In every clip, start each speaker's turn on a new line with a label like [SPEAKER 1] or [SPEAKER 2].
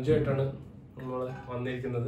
[SPEAKER 1] ചലഞ്ചുമായിട്ടാണ് നമ്മൾ വന്നിരിക്കുന്നത്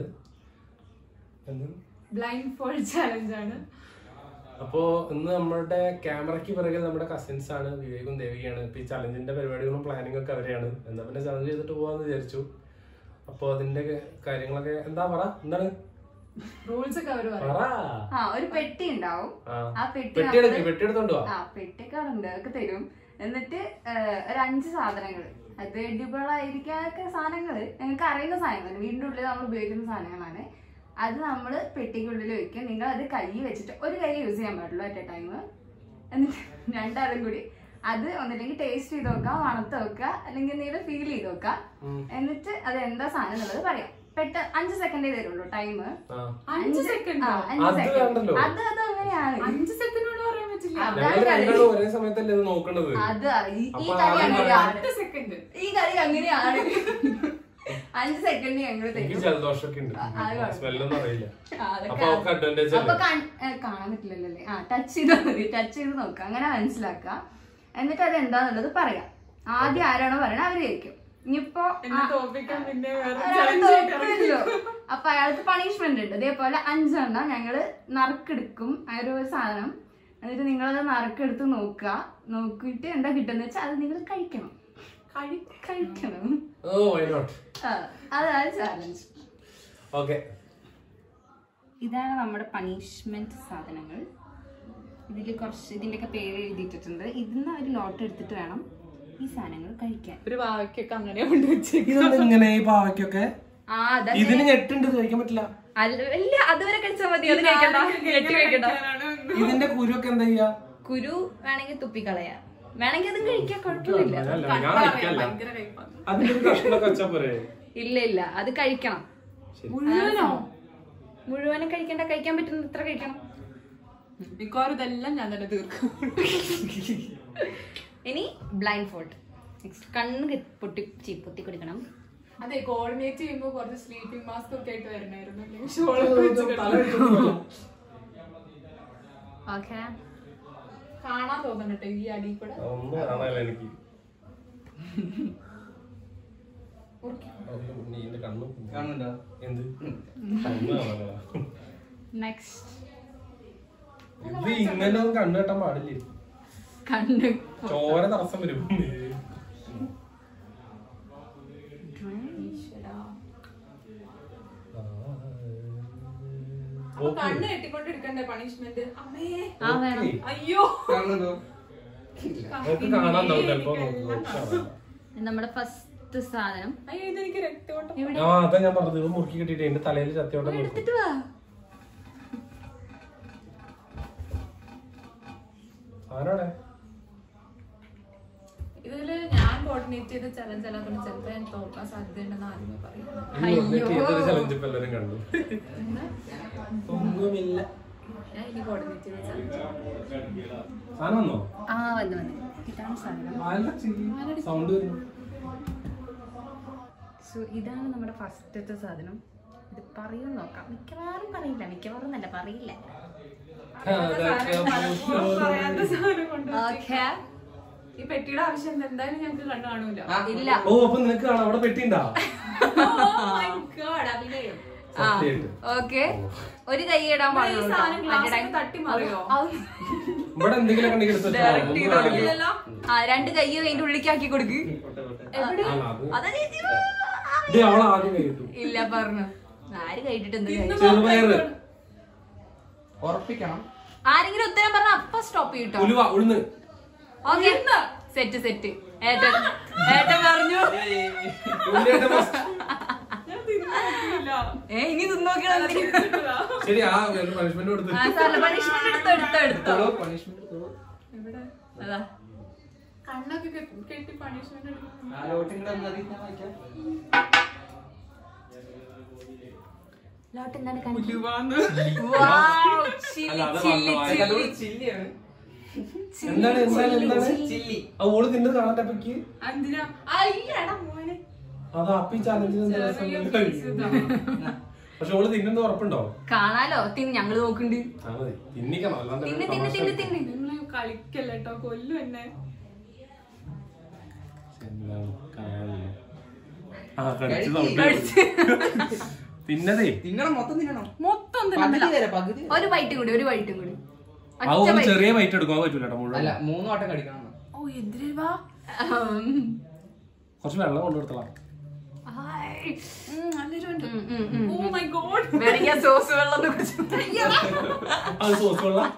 [SPEAKER 1] എന്ത്
[SPEAKER 2] ബ്ലൈൻഡ് ഫോൾഡ് ചാലഞ്ച് ആണ്
[SPEAKER 1] അപ്പോ ഇന്ന് നമ്മളുടെ ക്യാമറയ്ക്ക് പിറകിൽ നമ്മുടെ കസിൻസ് ആണ് വിവേകും ദേവികയാണ് ഇപ്പൊ ഈ ചലഞ്ചിന്റെ പരിപാടികളും പ്ലാനിങ് ഒക്കെ അവരെയാണ് എന്നാ പിന്നെ ചലഞ്ച് ചെയ്തിട്ട് പോവാന്ന് വിചാരിച്ചു അപ്പൊ അതിന്റെ കാര്യങ്ങളൊക്കെ എന്താ പറ എന്താണ്
[SPEAKER 2] റൂൾസ് ഒക്കെ അവർ പറയും
[SPEAKER 1] പറ
[SPEAKER 3] ആ ഒരു പെട്ടി ഉണ്ടാവും
[SPEAKER 1] ആ
[SPEAKER 3] ആ പെട്ടി
[SPEAKER 1] പെട്ടി എടുക്ക് പെട്ടി എടുത്തോണ്ട് വാ
[SPEAKER 3] ആ പെട്ടിക്കാറുണ്ട് അതൊക്കെ തരും എന്നിട്ട് ഏഹ്, ഒരു അഞ്ച് സാധനങ്ങൾ അത് എഡിബിൾ ആയിരിക്കാനൊക്കെ സാധനങ്ങൾ നിങ്ങൾക്ക് അറിയുന്ന സാധനങ്ങൾ വീടിന്റെ ഉള്ളിൽ നമ്മൾ ഉപയോഗിക്കുന്ന സാധനങ്ങളാണ് അത് നമ്മൾ പെട്ടിക്കുള്ളിൽ വെക്കും നിങ്ങൾ അത് കൈ വെച്ചിട്ട് ഒരു കൈ യൂസ് ചെയ്യാൻ പാടുള്ളൂ അറ്റ് എ ടൈം എന്നിട്ട് രണ്ടാളും കൂടി അത് ഒന്നില്ലെങ്കിൽ ടേസ്റ്റ് ചെയ്ത് നോക്കാം മണത്ത് നോക്കുക അല്ലെങ്കിൽ എന്തെങ്കിലും ഫീൽ ചെയ്ത് നോക്കാം
[SPEAKER 1] ഉം.
[SPEAKER 3] എന്നിട്ട് അത് എന്താ സാധനം എന്നുള്ളത് പറയാം പെട്ട അഞ്ച് സെക്കൻഡേ തരുള്ളൂ ടൈം
[SPEAKER 1] ആ
[SPEAKER 2] അഞ്ച് സെക്കൻഡ്
[SPEAKER 1] അത് വേണ്ടല്ലോ.
[SPEAKER 3] അത് അത് അങ്ങനെയാണ്
[SPEAKER 2] അഞ്ച് സെക്കൻഡോട് പറയാൻ പറ്റില്ല
[SPEAKER 3] അതാണ്
[SPEAKER 1] ഞങ്ങൾ
[SPEAKER 3] കളി.
[SPEAKER 1] രണ്ടാളും ഒരേ സമയത്തല്ലേ ഇത് നോക്കണത്
[SPEAKER 3] അത് ഈ- ഈ
[SPEAKER 1] അപ്പൊ
[SPEAKER 3] കളി
[SPEAKER 1] ആദ്യം
[SPEAKER 3] അങ്ങനെയാണ്
[SPEAKER 2] പത്ത് സെക്കൻഡ്
[SPEAKER 3] ഈ കളി അങ്ങനെയാണ് അഞ്ച് സെക്കൻഡ് ഞങ്ങൾ
[SPEAKER 1] എനിക്ക്
[SPEAKER 3] തരും
[SPEAKER 1] ജലദോഷമൊക്കെ ഉണ്ട്
[SPEAKER 3] ആ, അത് കുഴപ്പമില്ല.
[SPEAKER 1] സ്മെല്ലൊന്നും അറിയില്ല
[SPEAKER 3] ആ, അതൊക്കെ
[SPEAKER 1] അപ്പൊ അവർക്ക് അഡ്വാൻറ്റേജ്
[SPEAKER 3] അപ്പൊ
[SPEAKER 1] അല്ലേ
[SPEAKER 3] കാൺ- ഏ, കാണാൻ പറ്റില്ലല്ലോ അല്ലേ ആ ടച്ച് ചെയ്താൽ മതി ടച്ച് ചെയ്ത് നോക്കുക അങ്ങനെ മനസ്സിലാക്കുക എന്നിട്ട് അത് എന്താന്നുള്ളത് പറയാം ആദ്യം ആരാണോ പറയണത് അവര് ജയിക്കും ഇനിയിപ്പോ
[SPEAKER 2] എന്നെ തോപ്പിക്കാൻ പിന്നെ വേറെ
[SPEAKER 3] ഒരാൾ
[SPEAKER 2] challenge ആയിട്ട്
[SPEAKER 3] തോൽക്കുമല്ലോ. അപ്പൊ അയാൾക്ക് പണിഷ്മെന്റ് ഉണ്ട് ഇതേപോലെ അഞ്ചെണ്ണം ഞങ്ങള് നറുക്കെടുക്കും ആ ഒരു സാധനം എന്നിട്ട് നിങ്ങളത് നറുക്കെടുത്ത് നോക്കുക നോക്കിയിട്ട് എന്താ കിട്ടുന്ന വെച്ചാൽ അത് നിങ്ങൾ കഴിക്കണം
[SPEAKER 2] കഴി-
[SPEAKER 3] കഴിക്കണം
[SPEAKER 1] ഓ വൈ നോട്ട്
[SPEAKER 3] ആ, അതാണ് ചാലഞ്ച്
[SPEAKER 1] ഓക്കെ
[SPEAKER 3] ഇതാണ് നമ്മുടെ പണിഷ്മെന്റ് സാധനങ്ങൾ ഇതിൽ കുറച്ച് ഇതിന്റെയൊക്കെ പേര് എഴുതിയിട്ടുണ്ട് ഇതിന്ന് ഒരു ലോട്ട് എടുത്തിട്ട് വേണം ഈ സാധനങ്ങൾ കഴിക്കാൻ
[SPEAKER 2] ഒരു വാവയ്ക്കൊക്കെ അങ്ങനെ കൊണ്ട് വെച്ചേക്കും
[SPEAKER 1] ഇതെന്താ ഇങ്ങനെ ഈ പാവയ്ക്കൊക്കെ
[SPEAKER 3] ആ അതാ
[SPEAKER 1] ഇതിന് ഞെട്ടുണ്ട് ഇത് കഴിക്കാൻ പറ്റില്ല
[SPEAKER 3] അല്ല ഇല്ല അതുവരെ കഴിച്ചാൽ മതി അത് കഴിക്കണ്ട ഞെട്ടി കഴിക്കണ്ട
[SPEAKER 1] ഇതിന്റെ കുരുവൊക്കെ എന്താ ചെയ്യാ
[SPEAKER 3] കുരു വേണമെങ്കിൽ തുപ്പിക്കളയാ വേണമെങ്കിൽ അതും കഴിക്കാൻ കുഴപ്പമില്ല
[SPEAKER 1] അല്ല, ഞാൻ കഴിക്കല്ല
[SPEAKER 2] ഭയങ്കര കഴിപ്പാണ്
[SPEAKER 1] അതിന്റെ ഒരു കഷ്ണമൊക്കെ വെച്ചാ പോരെ
[SPEAKER 3] ഇല്ല ഇല്ല അത് കഴിക്കണം
[SPEAKER 2] മുഴുവനോ
[SPEAKER 3] മുഴുവനും കഴിക്കണ്ട കഴിക്കാൻ പറ്റുന്ന ഇത്ര കഴിക്കണം
[SPEAKER 2] മിക്കവാറും ഇതെല്ലാം ഞാൻ തന്നെ തീർക്കും
[SPEAKER 3] ഇനി ബ്ലൈൻഡ് ഫോൾഡ് നെക്സ്റ്റ് കണ്ണ് കെ- പൊട്ടി ചീ- പൊത്തി കൊടുക്കണം
[SPEAKER 2] അതെ കോർഡിനേറ്റ് ചെയ്യുമ്പോ കുറച്ച് സ്ലീപ്പിംഗ് മാസ്ക് ഒക്കെ ആയിട്ട് വരണായിരുന്നു അല്ലെങ്കിൽ ഷോളൊക്കെ വെച്ച് കിടക്കണം.
[SPEAKER 3] ഓക്കെ
[SPEAKER 2] കാണാൻ തോന്നണട്ടെ ഈ അടി കൂടെ
[SPEAKER 1] ഒന്നും കാണാനില്ല എനിക്ക്
[SPEAKER 2] മുറിക്കാം.
[SPEAKER 1] നീ എന്റെ കണ്ണ്
[SPEAKER 4] കാണുന്നുണ്ടോ
[SPEAKER 1] എന്ത് കണ്ണ് കാണാനില്ല.
[SPEAKER 3] നെക്സ്റ്റ്
[SPEAKER 1] ഇത് ഇങ്ങനെ ഒന്നും കണ്ണ് കെട്ടാൻ പാടില്ലേ
[SPEAKER 3] കണ്ണ്
[SPEAKER 1] ചോര തടസ്സം വരും
[SPEAKER 2] ഈശ്വരാ.
[SPEAKER 1] ആ.
[SPEAKER 2] അപ്പൊ
[SPEAKER 1] ഓക്കേ.
[SPEAKER 2] കണ്ണ് കെട്ടിക്കൊണ്ടിരിക്കണ്ടേ പണിഷ്മെന്റ് അമ്മേ
[SPEAKER 3] ആ വേണം
[SPEAKER 1] ഓക്കേ.
[SPEAKER 2] അയ്യോ
[SPEAKER 4] കാണുന്നുണ്ടോ
[SPEAKER 1] നമുക്ക് കാണാണ്ടാവും ചിലപ്പോ നോക്കി
[SPEAKER 3] നമ്മുടെ ഫസ്റ്റ് സാധനം
[SPEAKER 2] അയ്യോ ഇതെനിക്ക് രക്തോട്ടം
[SPEAKER 3] ഇവിടെ
[SPEAKER 1] ആ അതാ ഞാൻ പറഞ്ഞത് ഇത് മുറുക്കി കിട്ടിയിട്ട് എന്റെ തലയിൽ ചത്തിയോട്ടെ നോക്കും
[SPEAKER 3] എടുത്തിട്ട് വാ
[SPEAKER 1] ആരാടെ
[SPEAKER 2] ഇതില് ഞാൻ കോർഡിനേറ്റ് ചെയ്ത ചലഞ്ച് അല്ലാത്തോണ്ട് ചിലപ്പോ ഞാൻ തോൽക്കാൻ സാധ്യതയുണ്ടെന്ന് ആദ്യമേ പറയുന്നത്
[SPEAKER 1] ഏതൊരു ചലഞ്ച് ഇപ്പൊ എല്ലാരും കണ്ടു
[SPEAKER 2] എന്താ?
[SPEAKER 1] ഒന്നുമില്ല
[SPEAKER 2] ഞാൻ ഇനി കോർഡിനേറ്റ് ചെയ്ത ചലഞ്ച്
[SPEAKER 1] സാധനം വന്നോ
[SPEAKER 3] ആ വന്നു വന്നു ഇതാണ് സാധനം
[SPEAKER 1] സൗണ്ട് വരുന്നു
[SPEAKER 3] സോ ഇതാണ് നമ്മുടെ ഫസ്റ്റത്തെ സാധനം ഇത് പറയും നോക്കാം മിക്കവാറും പറയില്ല മിക്കവാറും നല്ല പറയില്ല
[SPEAKER 2] പറയാത്ത സാധനം കൊണ്ട്
[SPEAKER 3] ഓക്കെ
[SPEAKER 2] ഈ പെട്ടിയുടെ ആവശ്യം എന്താ? എന്തായാലും ഞങ്ങൾക്ക് കണ്ടു കാണൂല
[SPEAKER 3] ഇല്ല
[SPEAKER 1] ഓ അപ്പൊ നിനക്ക് കാണാം അവിടെ പെട്ടിണ്ടാ
[SPEAKER 2] Oh my God, അഭിനയം.
[SPEAKER 1] സത്യമായിട്ട്
[SPEAKER 3] ഓക്കെ ഒരു കൈ ഇടാൻ
[SPEAKER 2] ഈ
[SPEAKER 3] പാടുള്ളൂ
[SPEAKER 2] സാധനം
[SPEAKER 3] കേട്ടോ.
[SPEAKER 2] ഗ്ലാസ്സിൽ
[SPEAKER 3] അടിടാൻ-
[SPEAKER 2] തട്ടി മറിയോ
[SPEAKER 3] അത്
[SPEAKER 1] ഇവിടെ എന്തെങ്കിലും കണ്ടെങ്കിൽ എടുത്ത് വെച്ചോ.
[SPEAKER 3] Direct
[SPEAKER 1] ഒന്നും
[SPEAKER 3] ചെയ്ത്
[SPEAKER 1] കാണില്ല.
[SPEAKER 2] ഇല്ലല്ലോ.
[SPEAKER 3] ആ രണ്ട് കൈ അതിന്റെ ഉള്ളിലേക്ക് കൊടുക്ക്
[SPEAKER 2] എവിടെ?
[SPEAKER 1] അല്ല, അത്
[SPEAKER 3] അതാ രീതി.
[SPEAKER 1] ഇത് അവൾ ആദ്യം കഴിയിട്ടു
[SPEAKER 3] ഇല്ല പറഞ്ഞു ആര് കേട്ടിട്ട് എന്ത്
[SPEAKER 2] ഇന്ന്
[SPEAKER 3] കാര്യം?
[SPEAKER 1] ചെറുപയറ്
[SPEAKER 4] ഉറപ്പിക്കണം
[SPEAKER 3] ആരെങ്കിലും ഉത്തരം പറഞ്ഞ അപ്പൊ സ്റ്റോപ്പ് ചെയ്യട്ടോ
[SPEAKER 1] ഉലുവ ഉഴുന്ന്
[SPEAKER 3] ഓക്കെ സെറ്റ് സെറ്റ് ഏട്ടൻ ഏട്ടൻ പറഞ്ഞു
[SPEAKER 1] ഉള്ളിയുടെ first.
[SPEAKER 2] ഞാൻ തിന്നിട്ടില്ല.
[SPEAKER 3] ഏ ഇനി തിന്നോക്കണം
[SPEAKER 1] ശരി ആ പണിഷ്മെന്റ് കൊടുത്ത്
[SPEAKER 3] പണിഷ്മെന്റ് എടുത്തോ എടുത്തോ എടുത്തോ
[SPEAKER 4] പണിഷ്മെന്റ്
[SPEAKER 2] എവിടെ?
[SPEAKER 3] അതാ
[SPEAKER 2] കണ്ണൊക്കെ കെട്ടി- കെട്ടി പണിഷ്മെന്റ് എടുക്കുന്നു
[SPEAKER 4] ആ ലോട്ടിങ്ങളുടെ മതി ഞാൻ വായിക്കാം
[SPEAKER 3] ലോട്ട് എന്താണ് കാണിക്കുന്നത്
[SPEAKER 2] ഉലുവാന്ന്.
[SPEAKER 3] Wow, chilli,
[SPEAKER 1] അല്ല, അത്
[SPEAKER 3] chilli,
[SPEAKER 1] വന്നോ,
[SPEAKER 3] chilli.
[SPEAKER 4] അതൊരു ചില്ലിയാണ്
[SPEAKER 1] എന്താണ് എന്താണ് എന്താണ്
[SPEAKER 4] ചില്ലി
[SPEAKER 1] ആ ഓള് തിന്നത് കാണട്ടെ അപ്പക്ക്
[SPEAKER 2] എന്തിനാ അയ്യടാ മോനെ
[SPEAKER 1] അത് അപ്പി ചാലഞ്ചിന്
[SPEAKER 2] ചെറിയ piece ഇതാ.
[SPEAKER 1] പക്ഷെ ഓള് തിന്നുന്നത് ഉറപ്പുണ്ടോ
[SPEAKER 3] കാണാലോ തിന്ന് ഞങ്ങള് നോക്കുന്നുണ്ട്
[SPEAKER 1] ആ മതി തിന്നിക്കണം അല്ലാണ്ട്
[SPEAKER 3] തിന്ന്
[SPEAKER 1] ഇവര്
[SPEAKER 3] തിന്ന്
[SPEAKER 1] തമാശ
[SPEAKER 3] തിന്ന് തിന്ന്
[SPEAKER 2] നിങ്ങള് കളിക്കല്ല കേട്ടോ കൊല്ലും എന്നെ
[SPEAKER 1] എന്താണ് കാണാനില്ല. ആ കടിച്ച്
[SPEAKER 4] കഴിക്ക്.
[SPEAKER 1] തമ്പി. തിന്നതേ
[SPEAKER 4] തിന്നണം മൊത്തം തിന്നണം
[SPEAKER 2] മൊത്തം
[SPEAKER 4] പകുതി
[SPEAKER 2] തിന്നണ്ട
[SPEAKER 4] തരാം പകുതി തരാം.
[SPEAKER 3] ഒരു ബൈറ്റ് കൂടി ഒരു ബൈറ്റും കൂടി
[SPEAKER 1] ആ
[SPEAKER 3] ഒറ്റ
[SPEAKER 1] ഒരു
[SPEAKER 3] bite.
[SPEAKER 1] ചെറിയ വൈറ്റ് എടുക്കാൻ പറ്റൂല കേട്ടോ മുഴുവൻ
[SPEAKER 4] അല്ല മൂന്ന് വട്ടം കടിക്കണം എന്ന്.
[SPEAKER 2] ഓ എന്തിനാ
[SPEAKER 3] ഉം.
[SPEAKER 1] കുറച്ച് വെള്ളം കൊണ്ടുകൊടുത്തலாம்
[SPEAKER 3] ഹായ്.
[SPEAKER 2] നല്ലൊരു
[SPEAKER 3] ഉം, ഉം, ഉം.
[SPEAKER 2] ഓ മൈ ഗോഡ്
[SPEAKER 3] വേണമെങ്കിൽ ആ സോസ് വെള്ളം ഒന്ന് കുടിച്ചു
[SPEAKER 1] അത് സോസ് വെള്ളം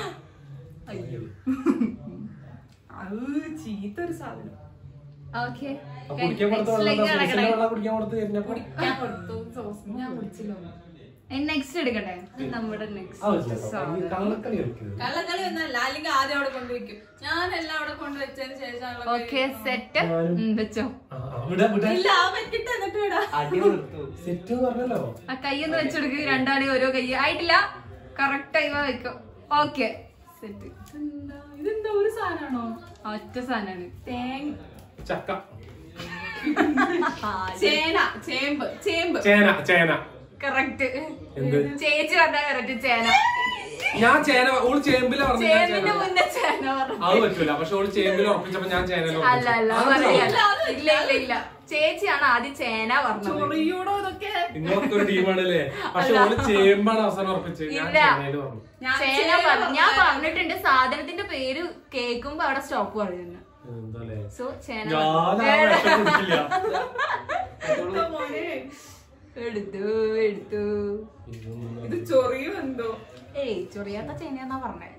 [SPEAKER 2] ചീത്തൊരു സാധനം
[SPEAKER 3] ഓക്കെ
[SPEAKER 1] ആ കുടിക്കാൻ കൊടുത്ത വെള്ളം എന്താ? സോസിന്റെ വെള്ളം കുടിക്കാൻ കൊടുത്ത് കഴിഞ്ഞപ്പോ
[SPEAKER 2] ഞാൻ കൊടുത്തു സോസ് ഞാൻ കുടിച്ചില്ല ഒന്നും.
[SPEAKER 3] നെക്സ്റ്റ് എടുക്കട്ടെ നമ്മുടെ
[SPEAKER 1] ആ
[SPEAKER 3] നെക്സ്റ്റ്
[SPEAKER 1] വെച്ചില്ല ഈ കള്ളക്കളി കളിക്കരുത്
[SPEAKER 2] കള്ളക്കളി ഒന്നല്ല അല്ലെങ്കിൽ ആദ്യം അവിടെ കൊണ്ടുവയ്ക്കും ഞാൻ എല്ലാം അവിടെ കൊണ്ടുവച്ചതിന് ശേഷം
[SPEAKER 3] ഓക്കെ സെറ്റ് വെച്ചോ
[SPEAKER 1] ആ, ആ, വിടാ വിടാ
[SPEAKER 2] ഇല്ല ആ വെക്കിട്ട് എന്നിട്ട് വിടാ
[SPEAKER 4] അടി കൊടുത്തു
[SPEAKER 1] സെറ്റ് എന്ന് പറഞ്ഞല്ലോ
[SPEAKER 3] ആ കൈ ഒന്ന് വെച്ചെടുക്ക് രണ്ടാളി ഓരോ കൈ ആയിട്ടില്ല കറക്റ്റ് ടൈം വെക്കും ഓക്കെ സെറ്റ്
[SPEAKER 2] ഇതെന്താ? ഇതെന്താ ഒരു സാധനമാണോ
[SPEAKER 3] ഒറ്റ സാധനമാണ്
[SPEAKER 2] തേങ്ങ
[SPEAKER 1] ചക്ക
[SPEAKER 2] ചേന ചേമ്പ് ചേമ്പ്
[SPEAKER 1] ചേന ചേന
[SPEAKER 3] കറക്റ്റ്
[SPEAKER 1] എന്ത്
[SPEAKER 3] ചേച്ചി പറഞ്ഞ കറക്റ്റ് ചേന
[SPEAKER 1] ഞാൻ ചേന ഓള് ചേമ്പില പറഞ്ഞു ഞാൻ
[SPEAKER 3] ചേമ്പിന്റെ
[SPEAKER 1] ചേന
[SPEAKER 3] മുന്നേ ചേന പറഞ്ഞു
[SPEAKER 1] അത് പറ്റൂല പക്ഷെ ഓള് ചേമ്പിൽ ഉറപ്പിച്ചപ്പോ ഞാൻ ചേനയിൽ
[SPEAKER 3] അല്ല അല്ല പറയല്ല ഇല്ല ഇല്ല ഇല്ല ചേച്ചിയാണ് ആദ്യം ചേന പറഞ്ഞത്
[SPEAKER 2] ചൊറിയൂടോ ഇതൊക്കെ
[SPEAKER 1] നിങ്ങളൊക്കെ ഒരു ടീമാണല്ലേ പക്ഷെ ഓള് ചേമ്പാണ് അവസാനം ഉറപ്പിച്ചത് ഞാൻ
[SPEAKER 3] ഇല്ല.
[SPEAKER 1] ചേനയിൽ പറഞ്ഞു
[SPEAKER 2] ഞാൻ
[SPEAKER 3] ചേന
[SPEAKER 2] ചേന
[SPEAKER 3] പറഞ്ഞു ഞാൻ പറഞ്ഞിട്ടുണ്ട് സാധനത്തിന്റെ പേര് കേൾക്കുമ്പോ അവിടെ സ്റ്റോപ്പ് പറയുന്നു
[SPEAKER 1] എന്തല്ലേ
[SPEAKER 3] സോ ചേന
[SPEAKER 1] ഞാൻ ആ വിഷം കുടിക്കില്ല.
[SPEAKER 2] എന്താ മോനെ?
[SPEAKER 3] എടുത്തു എടുത്തു
[SPEAKER 1] ഇതൊന്നും
[SPEAKER 2] ഇത് ചൊറിയും എന്തോ
[SPEAKER 3] ഏയ് ചൊറിയാത്ത ചേനയാന്നാ പറഞ്ഞേ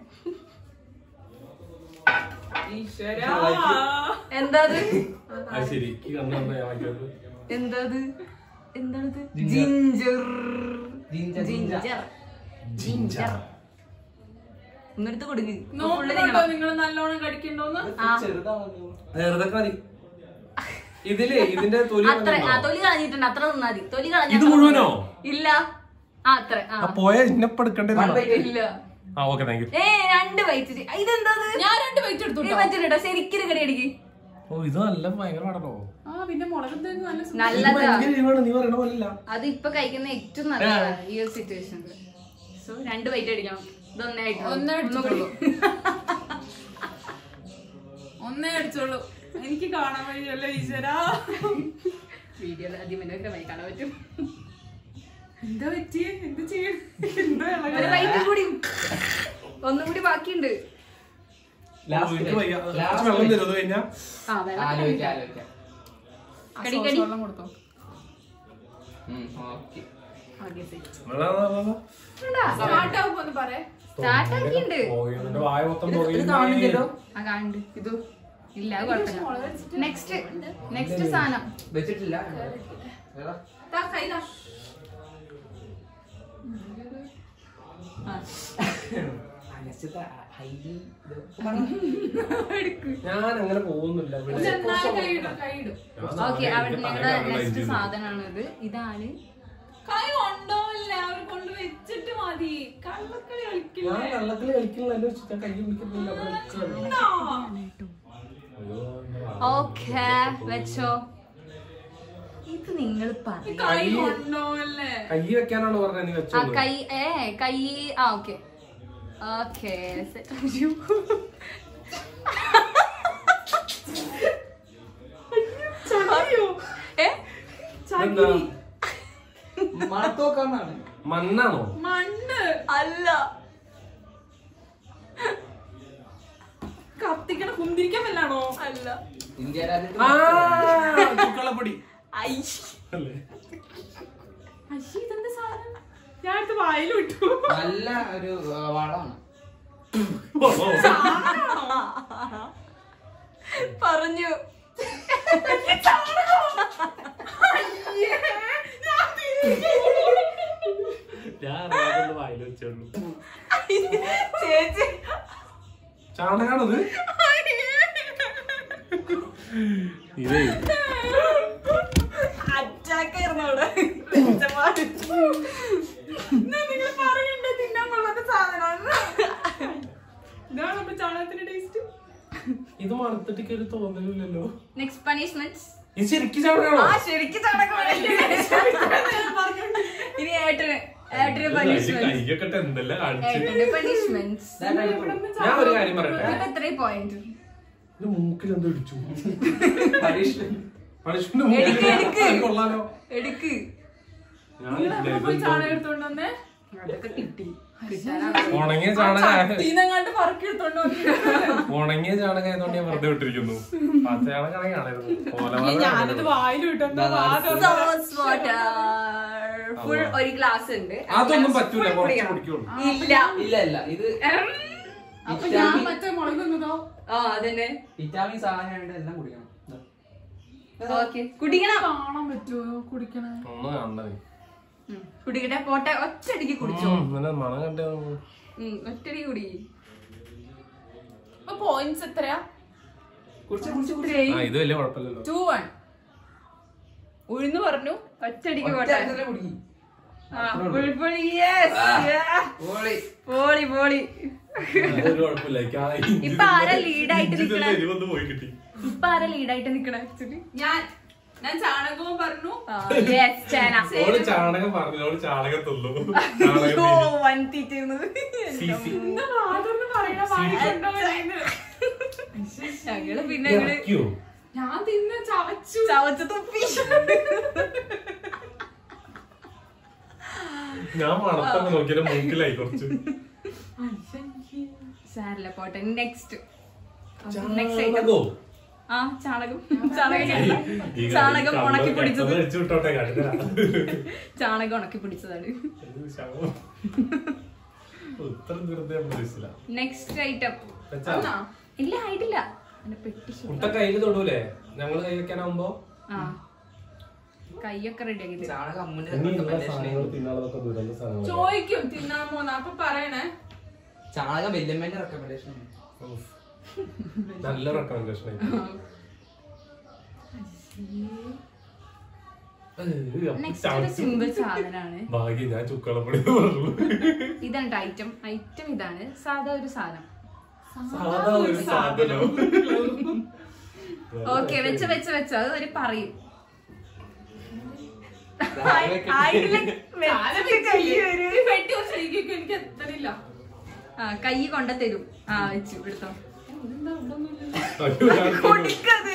[SPEAKER 2] ഈശ്വരാ
[SPEAKER 3] എന്താ അത്
[SPEAKER 1] അത് ശരിക്ക് കണ്ണു വന്ന ഞാൻ വാങ്ങിയത്
[SPEAKER 3] എന്താ അത് എന്താണത്
[SPEAKER 4] Ginger.
[SPEAKER 3] Ginger
[SPEAKER 4] Ginger, ginger.
[SPEAKER 3] Ginger ginger ഒന്നെടുത്ത് കൊടുക്ക്
[SPEAKER 2] നോക്കണോട്ടോ നിങ്ങൾ നല്ലോണം കടിക്കണ്ടോന്ന്
[SPEAKER 4] ചെറുതാണല്ലോ
[SPEAKER 1] വെറുതെ മതി ഇതില് ഇതിന്റെ തൊലി
[SPEAKER 3] അത്ര ആ
[SPEAKER 1] വന്നോ?
[SPEAKER 3] തൊലി കളഞ്ഞിട്ടുണ്ട് അത്ര നിന്നാ മതി തൊലി കളഞ്ഞ
[SPEAKER 1] ഇത് മുഴുവനോ?
[SPEAKER 3] ഇല്ല ആ അത്ര ആ
[SPEAKER 1] ആ പോയ ഇന്നപ്പ എടുക്കണ്ടേ
[SPEAKER 4] One bite.
[SPEAKER 3] ഇല്ല
[SPEAKER 1] ആ ഓക്കെ താങ്ക് യു
[SPEAKER 3] ഏ രണ്ട് വയറ്റിട്ട് ഇതെന്താ ഇത്?
[SPEAKER 2] ഞാൻ രണ്ട് വൈറ്റ് എടുത്തു
[SPEAKER 3] ഇത് പറ്റില്ലട്ടോ ശരിക്കും കടി അടിക്ക്
[SPEAKER 1] ഓ ഇത് നല്ല ഭയങ്കര പാടണോ
[SPEAKER 2] ആ പിന്നെ മുളകും തേങ്ങ നല്ല സുഖം.
[SPEAKER 3] നല്ലതാ
[SPEAKER 1] ഭയങ്കര എരിവാണ് നീ പറയണ പോലല്ല
[SPEAKER 3] അത് ഇപ്പൊ കഴിക്കുന്ന ഏറ്റവും നല്ലതാണ് ഈ ഒരു സിറ്റുവേഷനിൽ സോ രണ്ട് വൈറ്റ് അടിക്കണം ഇതൊന്നായിട്ട്
[SPEAKER 2] ഒന്നേ
[SPEAKER 3] ഒന്നുകൂടി.
[SPEAKER 2] ഒന്നേ അടിച്ചോളൂ എനിക്ക് കാണാൻ വഴിയല്ലോ ഈശ്വരാ
[SPEAKER 3] വീഡിയോയിൽ അതിമനോഹരമായി കാണാൻ പറ്റും
[SPEAKER 2] എന്താ പറ്റിയേ എന്ത് ചെയ്യും എന്താ
[SPEAKER 3] ഒരു
[SPEAKER 2] ഇളകാ?
[SPEAKER 3] വൈറ്റ് കൂടി ഒന്നും കൂടി ബാക്കിയുണ്ട്
[SPEAKER 1] എനിക്ക് വയ്യ. കുറച്ച് വെള്ളം തരുമോ അത് കഴിഞ്ഞാ
[SPEAKER 3] ആ വെള്ളം
[SPEAKER 4] ആലോചിക്കാം ആലോചിക്കാം
[SPEAKER 2] ആ,
[SPEAKER 3] കടി,
[SPEAKER 2] സോസ്
[SPEAKER 3] കടി.
[SPEAKER 2] വെള്ളം കൊടുത്തോ
[SPEAKER 4] ഓക്കെ
[SPEAKER 3] ഓക്കെ സെറ്റ്
[SPEAKER 1] വെള്ളം, വെള്ളം, വെള്ളം.
[SPEAKER 2] സ്റ്റാർട്ട് ആവുമ്പോ ഒന്ന് പറയേ
[SPEAKER 3] സ്റ്റാർട്ട് ആക്കിയിട്ടുണ്ട്
[SPEAKER 1] പോയി, നിന്റെ വായ മൊത്തം പോയി.
[SPEAKER 4] ഇത് കാണില്ലല്ലോ
[SPEAKER 3] ആ കാണുന്നുണ്ട് ഇത് ഇല്ല അത് കുഴപ്പമില്ല നെക്സ്റ്റ് നെക്സ്റ്റ് സാധനം
[SPEAKER 4] വെച്ചിട്ടില്ല ഏതാ?
[SPEAKER 2] ദാ, കൈ ദാ.
[SPEAKER 4] അനശ്വത, ഹൈദി, ഇത്
[SPEAKER 1] ഞാൻ അങ്ങനെ പോകുന്നില്ല ഇവിടെ.
[SPEAKER 2] പക്ഷെ എന്നാലും കൈ ഇടും കൈ ഇടും
[SPEAKER 1] ഞാൻ
[SPEAKER 3] ഓക്കെ
[SPEAKER 1] സാധനം
[SPEAKER 3] അവിടെ
[SPEAKER 1] എനിക്ക്
[SPEAKER 3] ഞങ്ങളുടെ
[SPEAKER 1] പറയാൻ
[SPEAKER 3] നെക്സ്റ്റ്
[SPEAKER 1] കഴിയില്ല.
[SPEAKER 3] സാധനമാണ് ഇത് ഇതാണ്
[SPEAKER 2] കൈ കൊണ്ടോല്ല അവർ കൊണ്ട് വെച്ചിട്ട് മതി കള്ളക്കളി കളിക്കില്ല
[SPEAKER 1] ഞാൻ വെള്ളത്തിൽ കളിക്കുന്നില്ല വെച്ചിട്ട് കൈ പിടിക്കുന്നില്ല അവിടെ നിൽക്കുകയാണ്. അയ്യോ, എന്റെ വാ.
[SPEAKER 3] ഓക്കെ വെച്ചോ ഇത് നിങ്ങൾ പറയും
[SPEAKER 2] കൈ കൊണ്ടോല്ലേ
[SPEAKER 1] കൈ വെക്കാനാണ് പറഞ്ഞത് നീ
[SPEAKER 3] ആ
[SPEAKER 1] വെച്ചോളൂ
[SPEAKER 3] കൈ ഏ കൈ ആ ഓക്കെ ഓക്കെ ഏ
[SPEAKER 1] എന്താ
[SPEAKER 4] മണത്തോക്കാന്നാണ്
[SPEAKER 1] മണ്ണാണോ
[SPEAKER 2] മണ്ണ്
[SPEAKER 3] അല്ല
[SPEAKER 2] കത്തിക്കണ കുന്തിരിക്കാൻ വല്ലാണോ
[SPEAKER 3] അല്ല
[SPEAKER 4] ഇന്ത്യ രാജ്യത്ത്
[SPEAKER 1] ആ ചുക്കളപ്പൊടി
[SPEAKER 3] ഐ
[SPEAKER 1] അല്ലേ
[SPEAKER 2] അശ്ശി ഇതെന്താ സാധനം ഞാൻ അടുത്ത് വായിൽ വിട്ടു
[SPEAKER 4] നല്ല ഒരു ആ, വളമാണ്
[SPEAKER 1] ഓ, ഓ.
[SPEAKER 3] പറഞ്ഞു
[SPEAKER 1] ഞാൻ അറിയാതെ വായിൽ വെച്ചോളൂ
[SPEAKER 3] ചേച്ചി
[SPEAKER 1] ചാണകാണത് ഇതേ
[SPEAKER 3] അറ്റാക്ക് ആയിരുന്നു അവിടെ
[SPEAKER 2] നിങ്ങൾ പറയണ്ടേ തിന്നാൻ കൊള്ളാത്ത സാധനമാണ് ഇതാണ് അപ്പൊ ചാണകത്തിന്റെ ടേസ്റ്റ്
[SPEAKER 1] ഇത് മണത്തിട്ട് ഒരു തോന്നലില്ലല്ലോ
[SPEAKER 3] നെക്സ്റ്റ് പണിഷ്മെന്റ്
[SPEAKER 1] ഇത് ശരിക്കും ചാണകാണോ
[SPEAKER 3] ആ ശരിക്കും ചടങ്ങ് ഇനി ഏട്ടന് ഏട്ടന് പണിഷ്മെന്റ്
[SPEAKER 1] കൈയൊക്കെ ഇട്ട് എന്തെല്ലാം കാണിച്ച്
[SPEAKER 3] ഏട്ടന്റെ പണിഷ്മെന്റ്
[SPEAKER 1] ഞാൻ ഒരു കാര്യം പറയട്ടെ
[SPEAKER 3] ഇപ്പൊ എത്രയും പോയിന്റ്
[SPEAKER 1] ഇത് മൂക്കിൽ എന്തോ ഇടിച്ചു
[SPEAKER 4] പരീക്ഷ
[SPEAKER 1] പണിഷ്മെന്റ്
[SPEAKER 3] എടുക്ക്, എടുക്ക്.
[SPEAKER 1] കൊള്ളാലോ
[SPEAKER 3] എടുക്ക്
[SPEAKER 1] ഞാൻ
[SPEAKER 2] നിങ്ങൾ പോയി ചാണകം എടുത്തോണ്ട് വന്നേ
[SPEAKER 3] അതൊക്കെ കിട്ടി കിട്ടാനാ
[SPEAKER 1] ഉണങ്ങിയ ചാണകം
[SPEAKER 2] ചട്ടീനെങ്ങാണ്ട് പറക്കി എടുത്തോണ്ട് വന്നു
[SPEAKER 1] ഉണങ്ങിയ ചാണകം ആയതുകൊണ്ട് ഞാൻ വെറുതെ വിട്ടിരിക്കുന്നു പച്ച ചാണകം കാണായിരുന്നു
[SPEAKER 2] ഞാനത് വായിൽ വിട്ടെന്താ
[SPEAKER 3] സോസ് വാട്ടർ ഫുൾ ഒരു ഗ്ലാസ് ഉണ്ട്
[SPEAKER 1] അതൊന്നും പറ്റൂല
[SPEAKER 3] full
[SPEAKER 1] കുറച്ച്
[SPEAKER 3] കുടിക്കണം.
[SPEAKER 1] കുടിക്കുള്ളൂ
[SPEAKER 3] ഇല്ല
[SPEAKER 4] ഇല്ല ഇല്ല ഇത്
[SPEAKER 2] അപ്പൊ ഞാൻ മറ്റേ മുളക് തിന്നതോ
[SPEAKER 3] ആ അതന്നെ
[SPEAKER 4] വിറ്റാമിൻ സാധനമായിട്ട് എല്ലാം കുടിക്കണം ഇതാ.
[SPEAKER 3] ഓക്കെ കുടിക്കണം
[SPEAKER 2] കാണാൻ പറ്റുമോ കുടിക്കണേ
[SPEAKER 1] ഒന്ന് കണ്ടത്
[SPEAKER 3] ഉം. കുടിക്കട്ടെ പോട്ടെ ഒറ്റയടിക്ക് കുടിച്ചോ
[SPEAKER 1] ഇന്നലെ മണം കണ്ടേ
[SPEAKER 3] ഉം, ഒറ്റയടിക്ക് കുടി
[SPEAKER 2] അപ്പൊ പോയിന്റ്സ് എത്രയാ
[SPEAKER 4] കുടിച്ച് കുടിച്ച് കുടിച്ച്.
[SPEAKER 1] ആ ഇത് വലിയ കുഴപ്പമില്ലല്ലോ
[SPEAKER 2] ടു വൺ
[SPEAKER 3] ഉഴുന്ന് പറഞ്ഞു ഒറ്റയടിക്ക്
[SPEAKER 4] ഒറ്റ
[SPEAKER 3] പോട്ടെ
[SPEAKER 4] അടിച്ചല്ലേ കുടിക്ക്.
[SPEAKER 3] ആ, പുൽപ്പൊടി, yes. Yeah.
[SPEAKER 4] പോളി.
[SPEAKER 3] പോളി പോളി
[SPEAKER 1] അതൊരു കുഴപ്പമില്ല എനിക്ക് ആ ഇഞ്ചി
[SPEAKER 3] ഇപ്പൊ ആരാ
[SPEAKER 1] തിന്ന-
[SPEAKER 3] lead ആയിട്ട്
[SPEAKER 1] ഇഞ്ചി തിന്ന
[SPEAKER 3] നിക്കണെ?
[SPEAKER 1] എരിവൊന്ന് പോയി കിട്ടി
[SPEAKER 3] ഇപ്പൊ ആരാ ലീഡായിട്ട് നിക്കണ ആക്ച്വലി
[SPEAKER 2] ഞാൻ ഞാൻ ചാണകവും പറഞ്ഞു
[SPEAKER 3] ചേന
[SPEAKER 1] ഓള് ചാണകം പറഞ്ഞില്ല ഓള് ചാണകം തിന്നു
[SPEAKER 3] അയ്യോ, വൻ തീറ്റിരുന്നു.
[SPEAKER 2] എന്താ വാതൊന്ന് പറയണ വായിട്ടുണ്ടോ
[SPEAKER 3] ഞങ്ങള് പിന്നെ ഞങ്ങള്
[SPEAKER 2] ഞാൻ തിന്ന് ചവച്ചു
[SPEAKER 3] ചവച്ച് തുപ്പി
[SPEAKER 1] ഞാൻ മണത്തൊക്കെ നോക്കിയാലും മൂക്കിലായി കുറച്ച്
[SPEAKER 3] സാരില്ല പോട്ടെ നെക്സ്റ്റ് നെക്സ്റ്റ് ഐറ്റം
[SPEAKER 1] ചാണകോ?
[SPEAKER 3] ആ ചാണകം ചാണകം
[SPEAKER 1] ഈ-
[SPEAKER 3] ഞാൻ-
[SPEAKER 1] ഈ
[SPEAKER 3] ചാണകം
[SPEAKER 1] കള്ള്
[SPEAKER 3] ഉണക്കി പിടിച്ചത്
[SPEAKER 1] കള്ള് അടിച്ചു വിട്ടോട്ടെ കാണിത്തരാം.
[SPEAKER 3] ചാണകം ഉണക്കി പിടിച്ചതാണ്
[SPEAKER 1] ഇത് ശവം. ഇത്രയും ദൂരത്തെ ഞാൻ പ്രതീക്ഷിച്ചില്ല
[SPEAKER 3] നെക്സ്റ്റ് ഐറ്റം
[SPEAKER 1] വെച്ചാ?
[SPEAKER 3] ഇല്ല ആയിട്ടില്ല എന്റെ പെട്ടി ശരി.
[SPEAKER 1] മുട്ട കയ്യില് തൊടൂലേ ഞങ്ങള് കൈ വെക്കാനാവുമ്പോ
[SPEAKER 3] ആ കൈയൊക്കെ റെഡി ആക്കി തരും.
[SPEAKER 4] ചാണകം അമ്മുന്റെ
[SPEAKER 1] ഇനിയുള്ള
[SPEAKER 4] recommendation
[SPEAKER 1] സാധനങ്ങൾ
[SPEAKER 4] ആയിരുന്നു.
[SPEAKER 1] തിന്നാളതൊക്കെ ദുരന്ത സാധനങ്ങൾ
[SPEAKER 2] ചോദിക്കും തിന്നാൻ പോന്ന അപ്പൊ പറയണേ
[SPEAKER 4] ചാണകം വല്യമ്മേന്റെ റെക്കമെൻഡേഷൻ
[SPEAKER 1] നല്ല റെക്കമെൻഡേഷൻ
[SPEAKER 3] നെക്സ്റ്റ് ഒരു സിമ്പിൾ സാധനമാണ്
[SPEAKER 1] ഭാഗ്യം ഞാൻ ചുക്കളപ്പൊടി പറഞ്ഞു
[SPEAKER 3] ഇതാണ് ഐറ്റം ഐറ്റം ഇതാണ് സാധാ ഒരു സാധനം
[SPEAKER 1] സാധാ ഒരു സാധനം
[SPEAKER 3] ഓക്കെ വെച്ച വെച്ച വെച്ച അത് ഒരു പറയും
[SPEAKER 4] ചാണകം
[SPEAKER 3] ആയിട്ടില്ല. വെച്ചിട്ട് കൈ ഒരു
[SPEAKER 2] ഈ പെട്ടി കുറച്ച് എനിക്ക് എനിക്ക് എത്തണില്ല
[SPEAKER 3] ആ കൈ കൊണ്ട തരും ആ വെച്ചു എടുത്തോ
[SPEAKER 2] ഇതെന്താ ഇവിടെ ഒന്നുമില്ലല്ലോ.
[SPEAKER 1] അയ്യോ, ഞാൻ
[SPEAKER 3] കുടിക്കത്.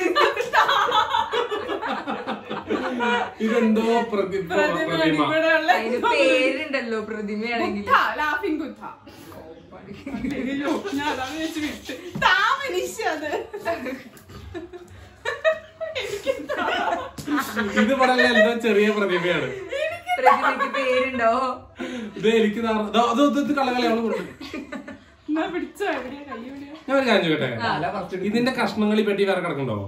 [SPEAKER 1] ഇതെന്തോ പ്രതി പ്രതിമ
[SPEAKER 2] ഇവിടെയുള്ള
[SPEAKER 3] അതിന് പേരുണ്ടല്ലോ പ്രതിമയാണെങ്കിൽ
[SPEAKER 2] കുത്ത, laughing കുത്ത. അയ്യോ, ഞാൻ അതാണ് വിചാരിച്ച് വിട്ട്. താ മനുഷ്യ അത്. എനിക്കെന്താ?
[SPEAKER 1] ഇത് പറഞ്ഞ എന്തോ ചെറിയ പ്രതിമയാണ്
[SPEAKER 3] പ്രതിമയ്ക്ക് പേരുണ്ടോ
[SPEAKER 1] ഇത് എനിക്ക് നാറ- ദാ, അത് ഇത് ഇത് കളകളെ അവള് കൊണ്ടു
[SPEAKER 2] എന്നാ പിടിച്ചോ എവിടെയാ കൈ എവിടെയാ
[SPEAKER 1] ഞാൻ ഒരു കാര്യം ചോദിക്കട്ടെ
[SPEAKER 4] തല പറിച്ച്
[SPEAKER 1] ഇതിന്റെ കഷ്ണങ്ങൾ ഈ പെട്ടി വേറെ കിടക്കണ്ടോ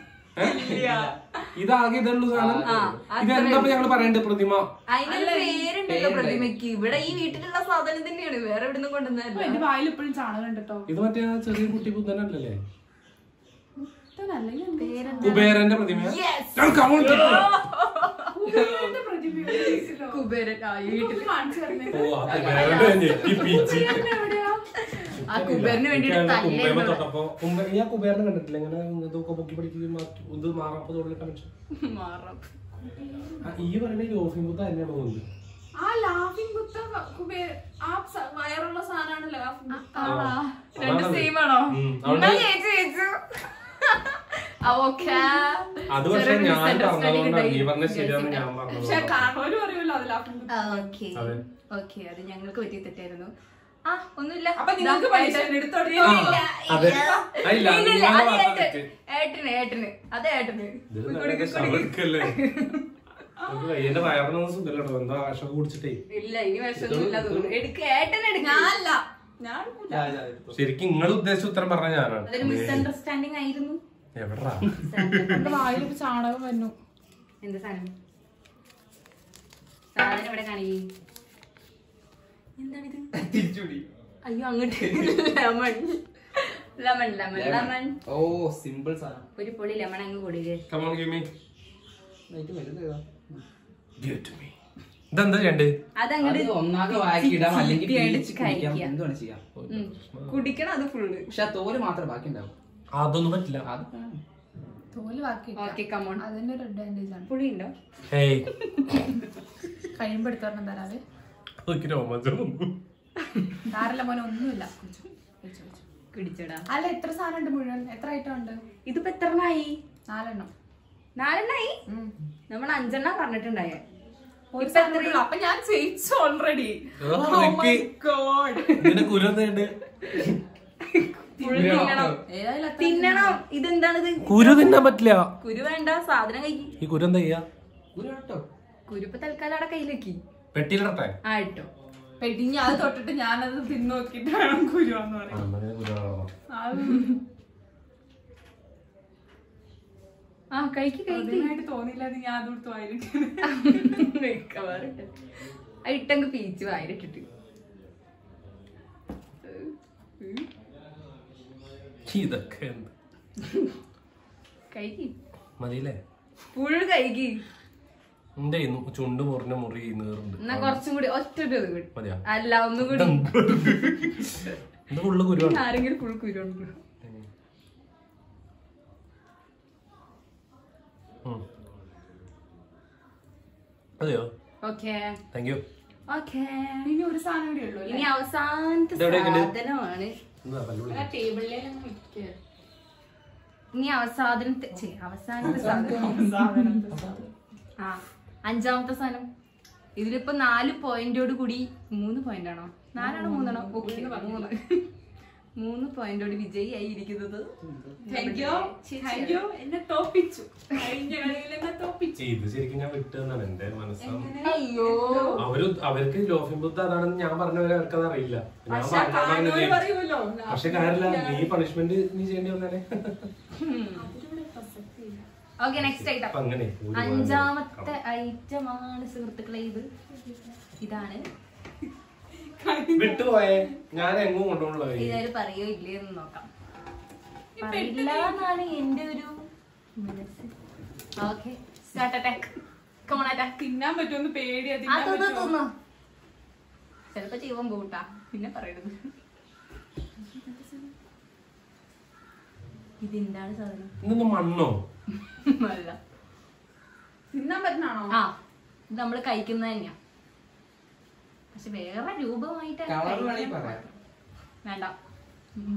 [SPEAKER 1] ഇതാകെ ഇതുള്ളൂ സാധനം
[SPEAKER 3] ആ,
[SPEAKER 1] ഇതെന്താ ഇപ്പൊ ഞങ്ങള് പറയണ്ടേ പ്രതിമ
[SPEAKER 3] അതിനൊരു പേരുണ്ടല്ലോ
[SPEAKER 4] പേരുണ്ട്.
[SPEAKER 3] പ്രതിമയ്ക്ക് ഇവിടെ ഈ വീട്ടിലുള്ള സാധനം തന്നെയാണ് വേറെ എവിടെ നിന്നും
[SPEAKER 2] അപ്പൊ
[SPEAKER 3] കൊണ്ടുവന്നതല്ല
[SPEAKER 2] എന്റെ വായിൽ ഇപ്പോഴും ചാണകം ഉണ്ട് കേട്ടോ
[SPEAKER 1] ഇത് മറ്റേ ആ ചെറിയ കുട്ടി പുത്തനല്ലേ
[SPEAKER 2] അല്ലെങ്കിൽ എന്താ?
[SPEAKER 3] പേരെന്താ
[SPEAKER 1] കുബേരന്റെ പ്രതിമ
[SPEAKER 3] Yes.
[SPEAKER 2] കുബേരന്റെ പ്രതിമ
[SPEAKER 3] കുബേരൻ ആ ഈ വീട്ടിൽ
[SPEAKER 2] ഇതൊന്ന് കാണിച്ചു തരണേ.
[SPEAKER 1] ഓ ആ കുബേരന്റെ ഞെക്കി പീച്ചി
[SPEAKER 2] കുബേരൻ എവിടെയാ?
[SPEAKER 3] ആ കുബേരന് വേണ്ടിട്ട്
[SPEAKER 1] കുബേരനെ
[SPEAKER 3] തല്ലേ
[SPEAKER 1] തൊട്ടപ്പോ കുബേ- ഞാൻ കുബേരനെ കണ്ടിട്ടില്ല ഇങ്ങനെ ഇതൊക്കെ പൊക്കി പിടിക്കുകയും മാറ്റി- ഇത് മാറാപ്പ് തോളിലിട്ട മനുഷ്യൻ
[SPEAKER 3] മാറും
[SPEAKER 1] ആ, ഈ പറയുന്ന ഈ ഓഫിംഗ് ബുദ്ധ തന്നെയാണ് തോന്നുന്നത്
[SPEAKER 2] ആ ലാഫിംഗ് ബുദ്ധ കുബേര ആ സ- വയറുള്ള സാധനമാണ് ലാഫിംഗ് ബുദ്ധ
[SPEAKER 3] ആ, രണ്ട്
[SPEAKER 1] അതാണത്.
[SPEAKER 3] സെയിം ആണോ
[SPEAKER 1] ഉം,
[SPEAKER 3] എന്നാ
[SPEAKER 1] അതുകൊണ്ട്
[SPEAKER 3] ചേച്ചി ചേച്ചു ഓക്കെ
[SPEAKER 1] അത് പക്ഷെ ഞാൻ പറഞ്ഞതുകൊണ്ടാണ് നീ പറഞ്ഞ ശരിയാന്ന് ഞാൻ
[SPEAKER 2] പക്ഷെ
[SPEAKER 1] പറഞ്ഞത്
[SPEAKER 2] കാണുന്നവര് പറയുമല്ലോ അത് ലാഫിംഗ് ബുദ്ധ
[SPEAKER 3] ഓക്കെ
[SPEAKER 1] അതെ.
[SPEAKER 3] ഓക്കെ അത് ഞങ്ങൾക്ക് പറ്റിയ തെറ്റായിരുന്നു ആ ഒന്നുമില്ല
[SPEAKER 2] അപ്പൊ നിങ്ങൾക്ക്
[SPEAKER 3] ദാ,
[SPEAKER 2] പൈസ
[SPEAKER 3] ഏട്ടൻ-
[SPEAKER 2] എടുത്തോട്ടെ.
[SPEAKER 3] ഇല്ല, ഇല്ല,
[SPEAKER 1] അതെ.
[SPEAKER 3] ഇല്ല.
[SPEAKER 1] ആ, ഇല്ല,
[SPEAKER 3] ഇല്ല, ഇല്ല,
[SPEAKER 1] നിങ്ങളുടെ
[SPEAKER 3] അത്
[SPEAKER 1] ഭാഗത്ത്
[SPEAKER 3] ഏട്ടൻ.
[SPEAKER 1] തെറ്റ്.
[SPEAKER 3] ഏട്ടന് ഏട്ടന് അത് ഏട്ടന്
[SPEAKER 1] ഇത്
[SPEAKER 3] കുടി,
[SPEAKER 1] നല്ല
[SPEAKER 3] കുടി, കുടി.
[SPEAKER 1] ശവടുക്കല്ലേ നമുക്ക് എന്റെ വയറിനൊന്നും സുഖല്ലോ എന്താ ആശം കുടിച്ചിട്ടേ
[SPEAKER 3] ഇല്ല ഇനി വിഷമൊന്നുമില്ല തോന്നുന്നു എടുക്ക് ഏട്ടൻ എടുക്ക്
[SPEAKER 2] ഞാനല്ല ഞാൻ എടുക്കൂല.
[SPEAKER 4] ഞാൻ- ഞാൻ എടുത്തു.
[SPEAKER 1] ശരിക്കും നിങ്ങൾ ഉദ്ദേശിച്ച ഉത്തരം പറഞ്ഞ ഞാനാണ്
[SPEAKER 3] അതൊരു മിസ്അണ്ടർസ്റ്റാൻഡിങ് ആയിരുന്നു
[SPEAKER 1] എവിടാ
[SPEAKER 2] എന്റെ വായിൽ ഇപ്പൊ ചാണകം വന്നു
[SPEAKER 3] എന്ത് സാധനം സാധനം ഇവിടെ കാണിക്കേ എന്താണിത്
[SPEAKER 4] തിരിച്ചുപിടി.
[SPEAKER 3] അയ്യോ അങ്ങോട്ട് ലെമൺ ലെമൺ ലെമൺ ലെമൺ
[SPEAKER 4] ഓ സിമ്പിൾ സാധനം
[SPEAKER 3] ഒരു പൊടി ലെമൺ അങ്ങ് കൊടുക്കേ
[SPEAKER 1] Come on, give me.
[SPEAKER 4] ഏറ്റവും വലുത് ഏതാ?
[SPEAKER 1] Give it to me. ഇതെന്താ ചെയ്യണ്ടേ
[SPEAKER 3] അതങ്ങോട്ട്
[SPEAKER 4] അത് ഒന്നാകെ വാക്കിയിടാം അല്ലെങ്കിൽ
[SPEAKER 3] ചിപ്പി
[SPEAKER 4] പീച്ച് കുടിക്കാം
[SPEAKER 3] കഴിക്കാം.
[SPEAKER 4] എന്തുവേണം ചെയ്യാം
[SPEAKER 3] കുടിക്കണം അത് ഫുള്ള്
[SPEAKER 4] പക്ഷെ ആ തോല് മാത്രമേ ബാക്കി ഉണ്ടാവും
[SPEAKER 1] അതൊന്നും പറ്റില്ല
[SPEAKER 4] അത് വേണം.
[SPEAKER 2] തോല് ബാക്കി
[SPEAKER 3] ഓക്കെ കമോൺ
[SPEAKER 2] അതിന്റെ ഒരു അഡ്വാൻറ്റേജ് ആണ്
[SPEAKER 3] പുളി ഉണ്ടോ
[SPEAKER 1] ഹേയ്
[SPEAKER 2] കഴിയുമ്പോ എടുത്തോരണം തരാതെ
[SPEAKER 1] എനിക്ക് രോമാഞ്ചം വന്നു
[SPEAKER 2] താരല്ല മോനെ ഒന്നുമില്ല കുടിച്ചോ, കുടിച്ചോ, കുടിച്ചോ.
[SPEAKER 3] കുടിച്ചോടാ
[SPEAKER 2] അല്ല എത്ര സാധനം ഉണ്ട് മുഴുവൻ എത്ര ഐറ്റം ഉണ്ട്
[SPEAKER 3] ഇതിപ്പോ എത്രണ്ണായി
[SPEAKER 2] നാലെണ്ണം
[SPEAKER 3] നാലെണ്ണായി നമ്മൾ അഞ്ചെണ്ണം പറഞ്ഞിട്ടുണ്ടായേ
[SPEAKER 2] ഒരു സാധനം കൂടി ഉള്ളു. അപ്പൊ ഞാൻ ജയിച്ചു ഓൾറെഡി
[SPEAKER 1] ഓ, എനിക്ക്
[SPEAKER 2] ഗോഡ്
[SPEAKER 1] ഇതിന്റെ കുരുന്നുണ്ട്
[SPEAKER 3] തിന്നണം ഇതെന്താണിത്
[SPEAKER 1] കുരു തിന്നാൻ പറ്റില്ല
[SPEAKER 3] കുരു വേണ്ട സാധനം കഴിക്കും
[SPEAKER 1] ഈ കുരു എന്താ ചെയ്യാ
[SPEAKER 4] ഒരു കേട്ടോ
[SPEAKER 3] കുരു ഇപ്പൊ തൽക്കാലം അവിടെ കയ്യിലേക്ക്
[SPEAKER 1] പെട്ടിയിലിടട്ടെ
[SPEAKER 3] ആ ഇട്ടോ
[SPEAKER 2] പെട്ടിഞ്ഞ് അത് തൊട്ടിട്ട് ഞാനത് തിന്നു നോക്കിട്ട് വേണം കുരുവാന്ന്
[SPEAKER 1] ആ,
[SPEAKER 2] പറയാം
[SPEAKER 1] എന്നാ പിന്നെ കുരു വളർന്നോ.
[SPEAKER 2] അത്
[SPEAKER 3] ആ കഴിക്ക് കഴിക്ക്
[SPEAKER 2] ആദ്യമായിട്ട് തോന്നിയില്ല അത് ഞാൻ അതെടുത്ത് വായിരിക്കും
[SPEAKER 3] മിക്കവാറുണ്ട് ആ ഇട്ടങ്ങ് പീച്ച് വായിലിട്ടിട്ട്
[SPEAKER 1] ഇതൊക്കെ എന്ത്
[SPEAKER 3] കഴിക്ക്
[SPEAKER 1] മതിയില്ലേ
[SPEAKER 3] പുഴു കഴിക്ക്
[SPEAKER 1] എന്റെ ഈ ചുണ്ട് മുറിഞ്ഞ മുറി നീറുണ്ട്
[SPEAKER 3] എന്നാ കുറച്ചും കൂടി ഒറ്റ ഒരു ഇത് കൂടി
[SPEAKER 1] മതിയോ
[SPEAKER 3] അല്ല ഒന്നും കൂടി
[SPEAKER 1] ഇത് ഫുള്ള് കുരുവാണ്
[SPEAKER 3] ആരെങ്കിലും ഫുൾ കുരു ഉണ്ട്
[SPEAKER 1] ഉം. അതെയോ
[SPEAKER 3] ഓക്കെ
[SPEAKER 1] താങ്ക് യു
[SPEAKER 3] ഓക്കെ
[SPEAKER 2] ഇനി ഒരു സാധനം കൂടി ഉള്ളൂ
[SPEAKER 3] ഇനി അവസാനത്തെ
[SPEAKER 1] ഇതെവിടെയൊക്കെയുണ്ട്?
[SPEAKER 3] സാധനമാണ്
[SPEAKER 1] എന്താ പല്ലുള്ളി
[SPEAKER 2] ടേബിളിലേ വെക്കുക
[SPEAKER 3] ഇനി അവസാനത്തെ ഛെ, അവസാനത്തെ സാധനം ആ അഞ്ചാമത്തെ സാധനം ഇതിലിപ്പോ നാല് പോയിന്റോട് കൂടി മൂന്ന് പോയിന്റ് ആണോ നാലാണോ മൂന്നാണോ ഓക്കെ മൂന്ന് മൂന്ന് പോയിന്റോട് വിജയിയായി ഇരിക്കുന്നത്
[SPEAKER 2] താങ്ക് യു താങ്ക് യു എന്നെ തോപ്പിച്ചു കഴിഞ്ഞ കളിയിൽ എന്നെ തോപ്പിച്ചു
[SPEAKER 1] ഇത് ശരിക്കും ഞാൻ വിട്ടതെന്നാണ് എന്റെ മനസ്സാണ്
[SPEAKER 3] അയ്യോ
[SPEAKER 1] അവര് അവർക്ക് ലോഫിൻ ബുദ്ധ അതാണെന്ന് ഞാൻ പറഞ്ഞവരെ അവർക്ക് അത് അറിയില്ല ഞാൻ
[SPEAKER 2] പക്ഷെ
[SPEAKER 1] പറഞ്ഞ
[SPEAKER 2] കാണുന്നവര്
[SPEAKER 1] പറഞ്ഞില്ലേ?
[SPEAKER 2] പറയുമല്ലോ
[SPEAKER 1] പക്ഷെ കാര്യമില്ല നീ പണിഷ്മെന്റ് നീ ചെയ്യേണ്ടി വന്നേനെ
[SPEAKER 3] ഓക്കെ നെക്സ്റ്റ് ഐറ്റം
[SPEAKER 1] അപ്പൊ അങ്ങനെ ഒരു
[SPEAKER 3] അഞ്ചാമത്തെ ഐറ്റം ആണ് സുഹൃത്തുക്കളെ ഇത് ഇതാണ്
[SPEAKER 1] വിട്ടുപോയേ ഞാൻ എങ്ങും കൊണ്ടുപോകുള്ള
[SPEAKER 3] ഇതാര് പറയോ ഇല്ലേ എന്ന് നോക്കാം പറയില്ല എന്നാണ് എന്റെ ഒരു മനസ്സ് okay start attack come on attack
[SPEAKER 2] തിന്നാൻ പറ്റുമെന്ന് പേടിയാ
[SPEAKER 3] ആ
[SPEAKER 2] തിന്നാൻ
[SPEAKER 3] തോന്നു
[SPEAKER 2] പറ്റുമോ?
[SPEAKER 3] തോന്നു ചിലപ്പോ ജീവൻ പോട്ടാ പിന്നെ പറയരുത് ഇതെന്താണ് സാധനം
[SPEAKER 1] ഇന്ന് മണ്ണോ
[SPEAKER 3] അല്ല
[SPEAKER 2] തിന്നാൻ പറ്റുന്നാണോ
[SPEAKER 3] ആ ഇത് നമ്മള് കഴിക്കുന്നത് തന്നെയാ പക്ഷെ വേറെ രൂപമായിട്ട്
[SPEAKER 4] കളർ വേണമെങ്കിൽ പറയാം
[SPEAKER 3] വേണ്ട ഉം.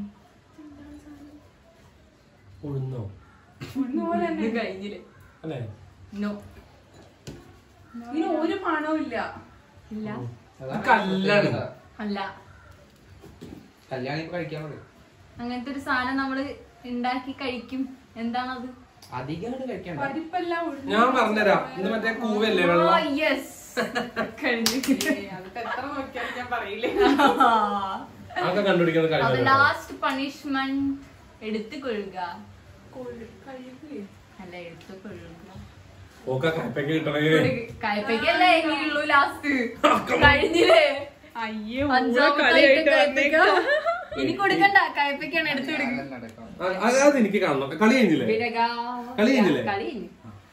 [SPEAKER 1] ഉഴുന്നോ
[SPEAKER 2] ഒന്നുപോലെ
[SPEAKER 3] ഇത് കഴിഞ്ഞില്ലേ
[SPEAKER 1] അല്ലേ
[SPEAKER 3] നോ
[SPEAKER 2] ഇതിന് ഒരു മണവും ഇല്ല
[SPEAKER 3] ഇല്ല
[SPEAKER 4] അതാണ്
[SPEAKER 1] കല്ലാണ്.
[SPEAKER 3] അല്ല
[SPEAKER 4] കല്യാണം ഇപ്പൊ കഴിക്കാൻ പറയും
[SPEAKER 3] അങ്ങനത്തെ ഒരു സാധനം നമ്മള് ഉണ്ടാക്കി കഴിക്കും എന്താണത്
[SPEAKER 4] അധികമായിട്ട് കഴിക്കണ്ട
[SPEAKER 2] പരിപ്പെല്ലാം ഉഴുന്ന്
[SPEAKER 1] ഞാൻ പറഞ്ഞുതരാം ഇത് മറ്റേ കൂവല്ലേ വെള്ളം
[SPEAKER 3] യെസ് കഴിഞ്ഞു
[SPEAKER 2] ഏയ്, അതിപ്പോ എത്ര നോക്കിയാലും ഞാൻ പറയില്ലേ
[SPEAKER 1] അതൊക്കെ കണ്ടുപിടിക്കുന്ന
[SPEAKER 3] അപ്പൊ
[SPEAKER 1] കാര്യം
[SPEAKER 3] ലാസ്റ്റ് പണിഷ്മെന്റ് എടുത്തു കൊഴുക
[SPEAKER 2] കൊഴു- കഴിയില്ലേ?
[SPEAKER 3] അല്ല എടുത്തു കൊഴുക
[SPEAKER 1] ഓക്കെ കപ്പയ്ക്ക് കിട്ടണമെങ്കിൽ
[SPEAKER 3] കയ്പയ്ക്കല്ലേ ഇനിയുള്ളൂ ലാസ്റ്റ് കഴിഞ്ഞില്ലേ
[SPEAKER 2] അയ്യോ
[SPEAKER 3] അഞ്ചാമത്തെ item കയ്പയ്ക്ക. ഇനി കൊടുക്കണ്ട കയ്പയ്ക്കാണ് എടുത്തു കൊടുക്കുക
[SPEAKER 1] അത് എനിക്ക് കാണണം കളി കഴിഞ്ഞില്ലേ കളി കഴിഞ്ഞില്ലേ?
[SPEAKER 3] കളി കഴിഞ്ഞു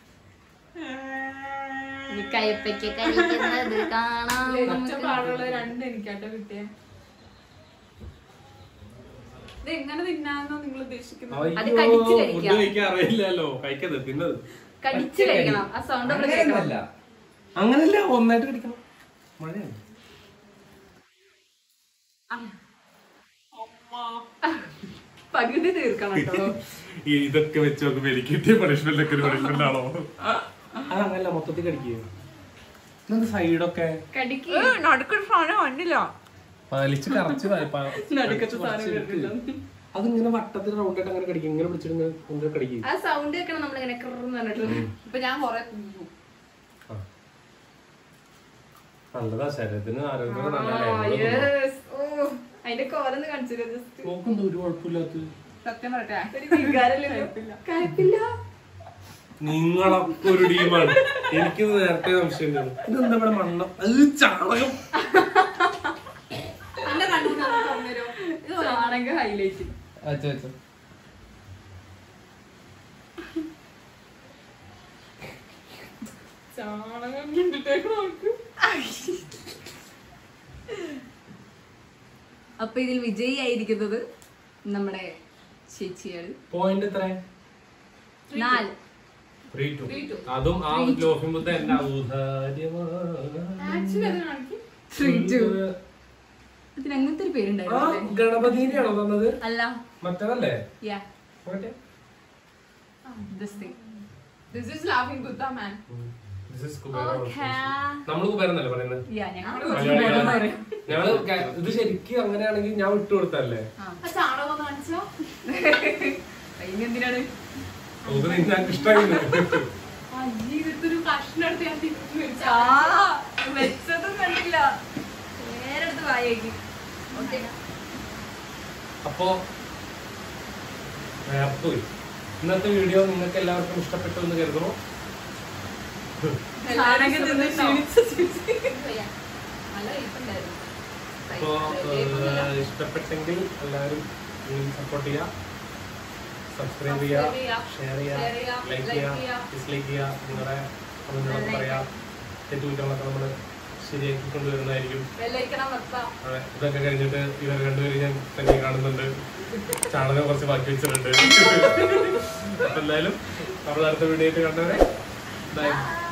[SPEAKER 3] ഇനി കയ്പയ്ക്ക കഴിക്കുന്നത് കാണാം
[SPEAKER 2] ഏറ്റവും പാടുള്ള രണ്ട് എനിക്കാട്ടോ കിട്ടിയ ഇത് എങ്ങനെ തിന്നാന്നോ നിങ്ങൾ ഉദ്ദേശിക്കുന്നത്
[SPEAKER 3] അത് കടിച്ച്
[SPEAKER 1] ഫുഡ്
[SPEAKER 3] കഴിക്കാം.
[SPEAKER 1] കഴിക്കാൻ അറിയില്ലല്ലോ കഴിക്കത് തിന്നത്
[SPEAKER 3] കടിച്ചു കഴിക്കണം ആ സൗണ്ട് നമ്മൾ കേൾക്കണം
[SPEAKER 4] അങ്ങനെയൊന്നുമല്ല
[SPEAKER 1] അങ്ങനല്ല ഒന്നായിട്ട് കടിക്കണം മഴയാണ്
[SPEAKER 3] പകുതി തീർക്കണം കേട്ടോ
[SPEAKER 1] ഈ ഇതൊക്കെ വെച്ച് നോക്കുമ്പോ എനിക്ക് കിട്ടിയ പണിഷ്മെന്റ് ഒക്കെ ഒരു പണിഷ്മെന്റ് ആണോ അതങ്ങനല്ല മൊത്തത്തിൽ കടിക്കുക സൈഡൊക്കെ
[SPEAKER 3] കടിക്ക്
[SPEAKER 2] നടുക്കൊരു സാധനം വന്നില്ല
[SPEAKER 1] വലിച്ച് കറച്ച് വ- പ-
[SPEAKER 3] നടുക്കത്തെ
[SPEAKER 1] കുറച്ച്
[SPEAKER 3] സാധനം
[SPEAKER 1] എടുക്ക്.
[SPEAKER 3] വരുന്നില്ല.
[SPEAKER 1] അതിങ്ങനെ വട്ടത്തിൽ റൗണ്ട് ആയിട്ട് അങ്ങനെ കടിക്കും ഇങ്ങനെ പിടിച്ചിട്ട് ഇങ്ങനെ കൊണ്ട് കടിക്കും
[SPEAKER 3] ആ സൗണ്ട് കേൾക്കണം നമ്മളിങ്ങനെ കൃന്ന് പറഞ്ഞിട്ട്
[SPEAKER 2] ഇപ്പൊ ഞാൻ കൊറേ തിന്നു
[SPEAKER 1] ആ. നല്ലതാ ശരീരത്തിന് ആരോഗ്യം
[SPEAKER 3] ആ,
[SPEAKER 1] നല്ലതല്ലേ
[SPEAKER 3] yes. ഓ, അതിന്റെ കോലന്ന് കാണിച്ചില്ല ജസ്റ്റ്
[SPEAKER 1] നോക്കെന്താ ഒരു കുഴപ്പമില്ലാത്ത
[SPEAKER 2] സത്യം പറയട്ടെ
[SPEAKER 3] ഒരു വികാരമില്ലല്ലോ കയ്പില്ല
[SPEAKER 1] നിങ്ങളൊക്കെ ഒരു ടീമാണ് എനിക്ക് നേരത്തെ സംശയം ഇതെന്താ ഇവിടെ മണ്ണ അത് ചാണകം
[SPEAKER 2] എന്റെ കണ്ണൂർ പറഞ്ഞുതരോ ഇത്
[SPEAKER 3] ചാണക ഹൈലൈറ്റ്
[SPEAKER 4] വെച്ചോ വെച്ചോ
[SPEAKER 2] ചാണകം കണ്ടിട്ടേക്ക് നോക്ക്
[SPEAKER 3] അപ്പൊ ഇതിൽ വിജയിയായിരിക്കുന്നത് നമ്മുടെ ചേച്ചിയാണ്
[SPEAKER 1] പോയിന്റ് എത്ര
[SPEAKER 3] നാല്
[SPEAKER 1] ത്രീ ടു
[SPEAKER 2] Three two.
[SPEAKER 1] അതും ആ ലോഫിൻ ബുദ്ധ എന്റെ ഔദാര്യമാണ്.
[SPEAKER 2] ആക്ച്വലി അത് കാണിക്കും
[SPEAKER 3] Three two. ഇതിന് അങ്ങനത്തെ ഒരു
[SPEAKER 1] ആ
[SPEAKER 3] പേരുണ്ടായിരുന്നു
[SPEAKER 1] ഗണപതിനെയാണോ തന്നത്
[SPEAKER 3] അല്ല
[SPEAKER 1] മറ്റേതല്ലേ
[SPEAKER 3] യാ
[SPEAKER 1] മറ്റേ
[SPEAKER 3] this thing
[SPEAKER 2] This is laughing Gutta man.
[SPEAKER 1] This is Kubera
[SPEAKER 3] Okay.
[SPEAKER 1] നമ്മള് കുബേരെന്നല്ലേ പറയുന്നത്
[SPEAKER 3] Yeah, ഞങ്ങള്
[SPEAKER 1] മലയാളികള്. ഞങ്ങള് ക- ഇത് ശരിക്കും അങ്ങനെയാണെങ്കിൽ ഞാൻ വിട്ടു കൊടുത്തല്ലേ
[SPEAKER 2] ആ ചാണകം ഒന്ന് കാണിച്ചോ
[SPEAKER 3] ഇനിയെന്തിനാണ്
[SPEAKER 1] നമുക്ക് നിന്നാൻ ഇഷ്ടമായി
[SPEAKER 2] ആ ജീവിതത്തിൽ ഒരു കഷ്ണം എടുത്ത് ഞാൻ തിരിച്ചു വെച്ചാ
[SPEAKER 3] ആ വെച്ചതും കണ്ടില്ല നേരെടുത്ത് വായേക്ക് ഓക്കെ
[SPEAKER 1] അപ്പോ നേരത്തുപോയി ഇന്നത്തെ വീഡിയോ നിങ്ങൾക്ക് എല്ലാവർക്കും ഇഷ്ടപ്പെട്ടു എന്ന് കരുതുന്നു
[SPEAKER 3] ചാണകം തിന്ന് ക്ഷീണിച്ച് ക്ഷീണിച്ച്.
[SPEAKER 2] നല്ല വെയിറ്റുണ്ടായിരുന്നു
[SPEAKER 1] അപ്പോ ഏഹ്, ഇഷ്ടപ്പെട്ടെങ്കിൽ എല്ലാവരും സപ്പോർട്ട് ചെയ്യുക സബ്സ്ക്രൈബ് ചെയ്യുക
[SPEAKER 2] Subscribe ചെയ്യുക,
[SPEAKER 1] ഷെയർ ചെയ്യുക
[SPEAKER 2] share ചെയ്യുക,
[SPEAKER 1] ലൈക്ക്
[SPEAKER 2] like
[SPEAKER 1] ചെയ്യുക
[SPEAKER 2] ചെയ്യുക.
[SPEAKER 1] ഡിസ്ലൈക്ക് ചെയ്യുക നിങ്ങളുടെ കമന്റുകളൊക്കെ പറയാം തെറ്റുകുറ്റങ്ങളൊക്കെ നമ്മൾ ശരിയാക്കി കൊണ്ടുവരുന്നതായിരിക്കും
[SPEAKER 2] വെള്ളയിക്കണം വെക്കാം
[SPEAKER 1] അതെ ഇതൊക്കെ കഴിഞ്ഞിട്ട് ഇവർ രണ്ടുപേരും ഞാൻ തന്നെ കാണുന്നുണ്ട് ചാണകം കുറച്ച് ബാക്കി വെച്ചിട്ടുണ്ട് അപ്പൊ എന്തായാലും നമ്മൾ അടുത്ത വീഡിയോ ആയിട്ട് കണ്ടവരെ ബൈ